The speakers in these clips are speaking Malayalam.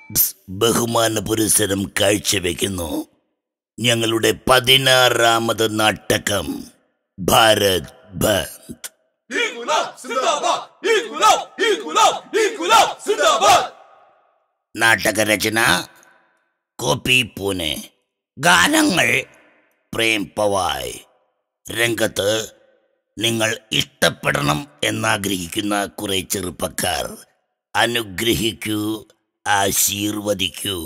ബ്സ്, ബഹുമാന പുരസ്സരം കാഴ്ചവെക്കുന്നു ഞങ്ങളുടെ പതിനാറാമത് നാടകം ഭാരത് ബന്ദ് നാടകരചന കോപ്പി പൂനെ ഗാനങ്ങൾ പ്രേം പവായ് രംഗത്ത് നിങ്ങൾ ഇഷ്ടപ്പെടണം എന്നാഗ്രഹിക്കുന്ന കുറെ ചെറുപ്പക്കാർ അനുഗ്രഹിക്കൂ ആശീർവദിക്കൂ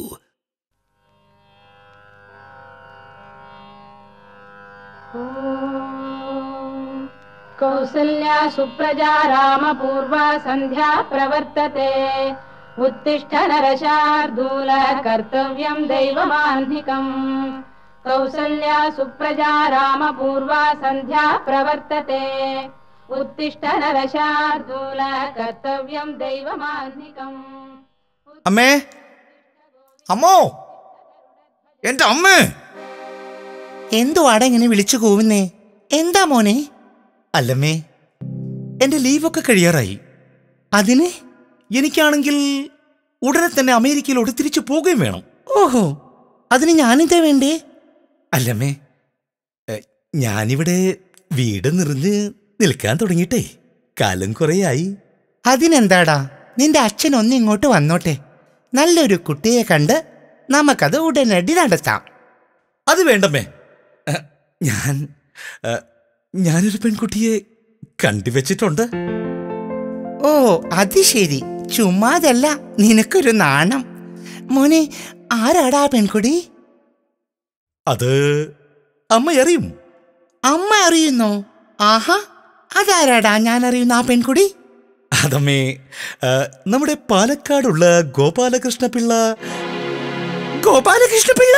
कौसल्या सुप्रजा रामपूर्वा सन्ध्या प्रवर्तते उत्तिष्ठ नरशार्दूल कर्तव्यम् दैवमाह्निकम् कौसल्या सुप्रजा रामपूर्वा सन्ध्या प्रवर्तते उत्तिष्ठ नरशार्दूल कर्तव्यम् दैवमाह्निकम् അമ്മേ അമ്മോ എന്റെ അമ്മേ എന്തുവാടാ ഇങ്ങനെ വിളിച്ചു കൂവുന്നേ എന്താ മോനെ അല്ലമ്മേ എന്റെ ലീവൊക്കെ കഴിയാറായി അതിന് എനിക്കാണെങ്കിൽ ഉടനെ തന്നെ അമേരിക്കയിലോട്ട് തിരിച്ചു പോവുകയും വേണം ഓഹോ അതിന് ഞാനെന്താ വേണ്ടേ അല്ലമ്മേ എ, ഞാനിവിടെ വീട് നിറഞ്ഞ് നിൽക്കാൻ തുടങ്ങിയിട്ടേ കാലം കുറേയായി അതിനെന്താടാ നിന്റെ അച്ഛൻ ഒന്ന് ഇങ്ങോട്ട് വന്നോട്ടെ നല്ലൊരു കുട്ടിയെ കണ്ട് നമുക്കത് ഉടനടി നടത്താം അത് വേണ്ടമ്മേ എ, ഞാൻ എ, ഞാനൊരു പെൺകുട്ടിയെ കണ്ടുവച്ചിട്ടുണ്ട് ഓ അത് ശരി ചുമ്മാതല്ല നിനക്കൊരു നാണം മോനെ ആരാടാ ആ പെൺകുടി അത് അമ്മ അറിയും അമ്മ അറിയുന്നോ ആഹാ അതാരാടാ ഞാൻ അറിയുന്ന ആ പെൺകുടി അതമ്മേ ആ, നമ്മുടെ പാലക്കാടുള്ള ഗോപാലകൃഷ്ണ പിള്ള ഗോപാലകൃഷ്ണ പിള്ള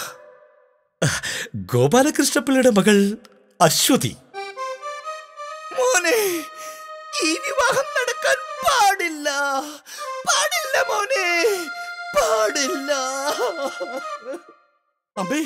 ഗോപാലകൃഷ്ണ പിള്ളയുടെ മകൾ അശ്വതി മോനെ ഈ വിവാഹം നടക്കാൻ പാടില്ല പാടില്ല മോനെ പാടില്ല അമ്മേ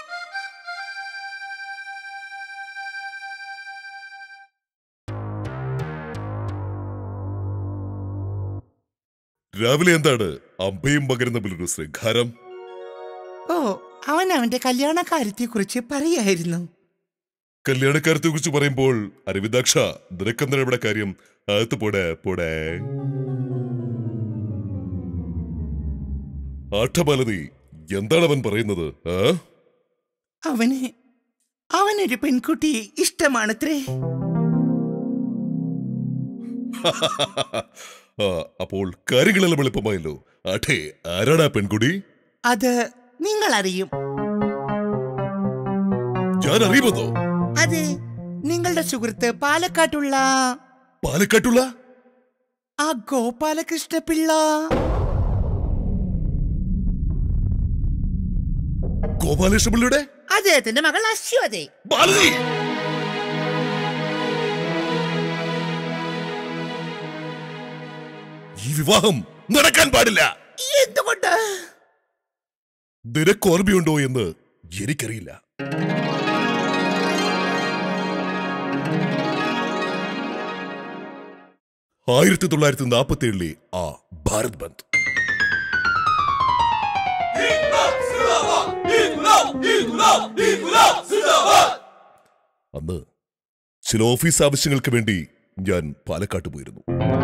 രാവിലെ എന്താണ് അമ്പയും മകരും തമ്മിലൊരു ശൃംഖാരം ഓ അവൻ അവന്റെ കല്യാണക്കാര്യത്തെ കുറിച്ച് പറയായിരുന്നു കല്യാണക്കാരത്തെ കുറിച്ച് പറയുമ്പോൾ അരവിന്ദാക്ഷ നിനക്കെന്താണ് ഇവിടെ കാര്യം അകത്ത് പോടെ പോടെ ആഠബാലതി എന്താണ് അവൻ പറയുന്നത് ആ അവന് അവനൊരു പെൺകുട്ടി ഇഷ്ടമാണത്രേ ആ, അപ്പോൾ കാര്യങ്ങളെല്ലാം എളുപ്പമായല്ലോ ആട്ടെ ആരാടാ പെൺകുടി അത് നിങ്ങൾ അറിയും ഞാൻ അറിയുമെന്നോ അത് നിങ്ങളുടെ സുഹൃത്ത് പാലക്കാട്ടുള്ള പാലക്കാട്ടുള്ള ആ ഗോപാലകൃഷ്ണ പിള്ള ഗോപാലകൃഷ്ണപിള്ളിയുടെ അദ്ദേഹത്തിന്റെ മകൾ അശ്വതി ബാലതി ഈ വിവാഹം നടക്കാൻ പാടില്ല എന്തുകൊണ്ട് നിനക്ക് ഓർമ്മയുണ്ടോ എന്ന് എനിക്കറിയില്ല ആയിരത്തി തൊള്ളായിരത്തി നാൽപ്പത്തി ഏഴിലെ ആ ഭാരത് ബന്ദ് അന്ന് ചില ഓഫീസ് ആവശ്യങ്ങൾക്ക് വേണ്ടി ഞാൻ പാലക്കാട്ട് പോയിരുന്നു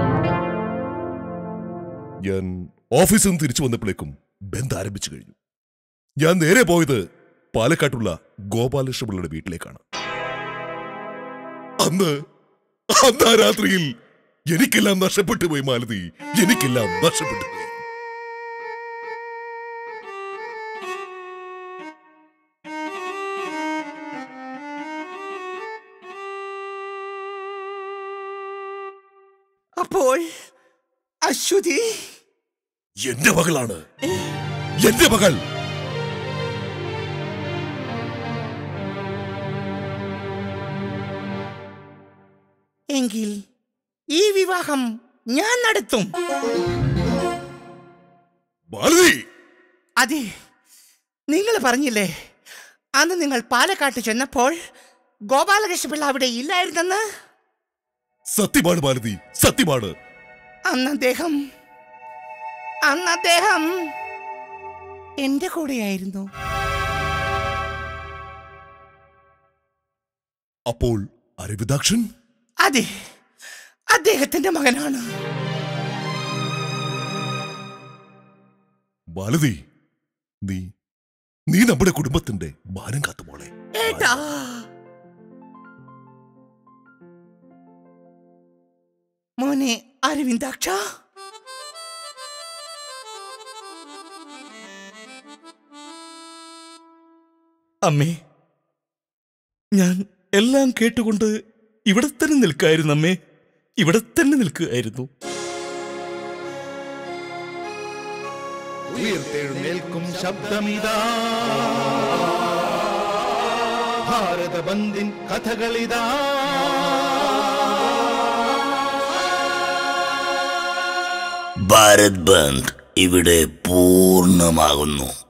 ഞാൻ ഓഫീസിൽ നിന്ന് തിരിച്ചു വന്നപ്പോഴേക്കും ബന്ദ് ആരംഭിച്ചു കഴിഞ്ഞു ഞാൻ നേരെ പോയത് പാലക്കാട്ടുള്ള ഗോപാലകൃഷ്ണപിള്ളയുടെ വീട്ടിലേക്കാണ് അന്ന് അന്ന് ആ രാത്രിയിൽ എനിക്കെല്ലാം നഷ്ടപ്പെട്ടു പോയി മാലതി എനിക്കെല്ലാം നഷ്ടപ്പെട്ടു പോയി അപ്പോൾ അശ്വതി എന്റെ മകളാണ് എന്റെ മകൾ എങ്കിൽ ഈ വിവാഹം ഞാൻ നടത്തും മാലതി അതെ നിങ്ങൾ പറഞ്ഞില്ലേ അന്ന് നിങ്ങൾ പാലക്കാട്ട് ചെന്നപ്പോൾ ഗോപാലകൃഷ്ണ പിള്ള അവിടെ ഇല്ലായിരുന്നെന്ന് സത്യമാണ് മാലതി സത്യമാണ് അന്ന് അദ്ദേഹം അന്ന് അദ്ദേഹം എന്റെ കൂടെയായിരുന്നു അപ്പോൾ അരവിന്ദാക്ഷൻ അതെ അദ്ദേഹത്തിന്റെ മകനാണ് മാലതി നീ നീ നമ്മുടെ കുടുംബത്തിന്റെ മാനം കാത്തു മോളെ ഏട്ടാ മോനെ അരവിന്ദാക്ഷ അമ്മേ ഞാൻ എല്ലാം കേട്ടുകൊണ്ട് ഇവിടെ തന്നെ നിൽക്കായിരുന്നു അമ്മേ ഇവിടെ തന്നെ നിൽക്കുകയായിരുന്നു ഉയർത്തെഴുന്നേൽക്കും ശബ്ദമിതാ ഭാരത ബന്ദിൻ കഥകളിതാ ഭാരത് ബന്ദ് ഇവിടെ പൂർണ്ണമാകുന്നു